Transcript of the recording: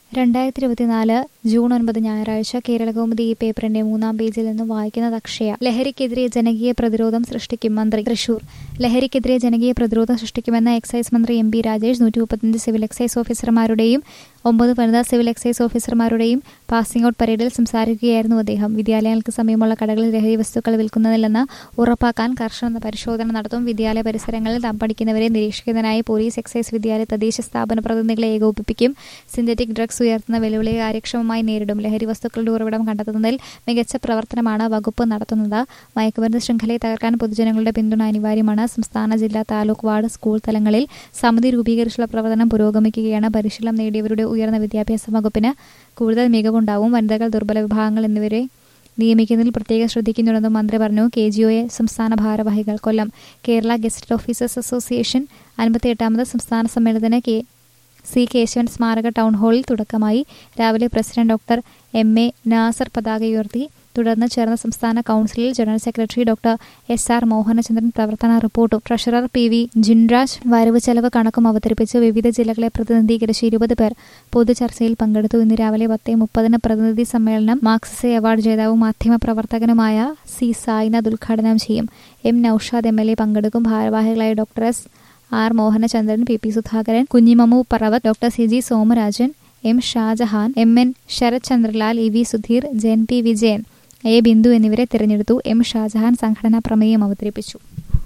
രണ്ടായിരത്തി ഇരുപത്തിനാല് ജൂൺ ഒൻപത് ഞായറാഴ്ച കേരളകൗമുദി ഈ പേപ്പറിന്റെ മൂന്നാം പേജിൽ നിന്ന് വായിക്കുന്നത് അക്ഷയ ലഹരിക്കെതിരെ ജനകീയ പ്രതിരോധം സൃഷ്ടിക്കും മന്ത്രി തൃശൂർ ലഹരിക്കെതിരെ ജനകീയ പ്രതിരോധം സൃഷ്ടിക്കുമെന്ന എക്സൈസ് മന്ത്രി എം പി രാജേഷ് നൂറ്റി മുപ്പത്തിയഞ്ച് സിവിൽ എക്സൈസ് ഓഫീസർമാരുടെയും ഒമ്പത് വനിതാ സിവിൽ എക്സൈസ് ഓഫീസർമാരുടെയും പാസിംഗ് ഔട്ട് പരേഡിൽ സംസാരിക്കുകയായിരുന്നു അദ്ദേഹം വിദ്യാലയങ്ങൾക്ക് സമീപമുള്ള കടകളിൽ ലഹരി വസ്തുക്കൾ വിൽക്കുന്നില്ലെന്ന് ഉറപ്പാക്കാൻ കർശന പരിശോധന നടത്തും വിദ്യാലയ പരിസരങ്ങളിൽ തം പഠിക്കുന്നവരെ നിരീക്ഷിക്കുന്നതിനായി പോലീസ് എക്സൈസ് വിദ്യാലയ തദ്ദേശ സ്ഥാപന പ്രതിനിധികളെ ഏകോപിപ്പിക്കും സിന്തറ്റിക് ഡ്രഗ്സ് ഉയർത്തുന്ന വെല്ലുവിളിയെ കാര്യക്ഷമമായി നേരിടും ലഹരി വസ്തുക്കളുടെ ഉറവിടം കണ്ടെത്തുന്നതിൽ മികച്ച പ്രവർത്തനമാണ് വകുപ്പ് നടത്തുന്നത് മയക്കുമരുന്ന് ശൃംഖലയെ തകർക്കാൻ പൊതുജനങ്ങളുടെ പിന്തുണ അനിവാര്യമാണ് സംസ്ഥാന ജില്ലാ താലൂക്ക് വാർഡ് സ്കൂൾ തലങ്ങളിൽ സമിതി രൂപീകരിച്ചുള്ള പ്രവർത്തനം പുരോഗമിക്കുകയാണ് പരിശീലനം നേടിയവരുടെ ഉയർന്ന വിദ്യാഭ്യാസ വകുപ്പിന് കൂടുതൽ മികവുണ്ടാവും വനിതകൾ ദുർബല വിഭാഗങ്ങൾ എന്നിവരെ നിയമിക്കുന്നതിൽ പ്രത്യേകം ശ്രദ്ധിക്കുന്നുണ്ടെന്നും മന്ത്രി പറഞ്ഞു കെ ജി ഒ എ സംസ്ഥാന ഭാരവാഹികൾ Kollam Kerala gazetted officers association അൻപത്തിയെട്ടാമത് സംസ്ഥാന സമ്മേളനത്തിന് കെ സി കേശവൻ സ്മാരക ടൗൺ ഹാളിൽ തുടക്കമായി രാവിലെ president doctor M A Nasar പതാക ഉയർത്തി തുടർന്ന് ചേർന്ന സംസ്ഥാന കൗൺസിലിൽ general secretary doctor S R Mohanachandran പ്രവർത്തന റിപ്പോർട്ടും ട്രഷറർ പി വി ജിൻരാജ് വരവ് ചെലവ് കണക്കും അവതരിപ്പിച്ച് വിവിധ ജില്ലകളെ പ്രതിനിധീകരിച്ച് ഇരുപത് പേർ പൊതുചർച്ചയിൽ പങ്കെടുത്തു ഇന്ന് രാവിലെ പത്തേ മുപ്പതിന് പ്രതിനിധി സമ്മേളനം മാർക്സിസെ അവാർഡ് ജേതാവും മാധ്യമപ്രവർത്തകനുമായ സി സായിനാഥ് ഉദ്ഘാടനം ചെയ്യും M Noushad M L A പങ്കെടുക്കും ഭാരവാഹികളായ doctor S R Mohanachandran P P Sudhakaran Kunjimamu Paravath doctor C G Somarajan M Shajahan M N Sarath Chandralal E V Sudheer ജെൻ പി വിജയൻ എ ബിന്ദു എന്നിവരെ തിരഞ്ഞെടുത്തു എം ഷാജഹാൻ സംഘടനാ പ്രമേയം അവതരിപ്പിച്ചു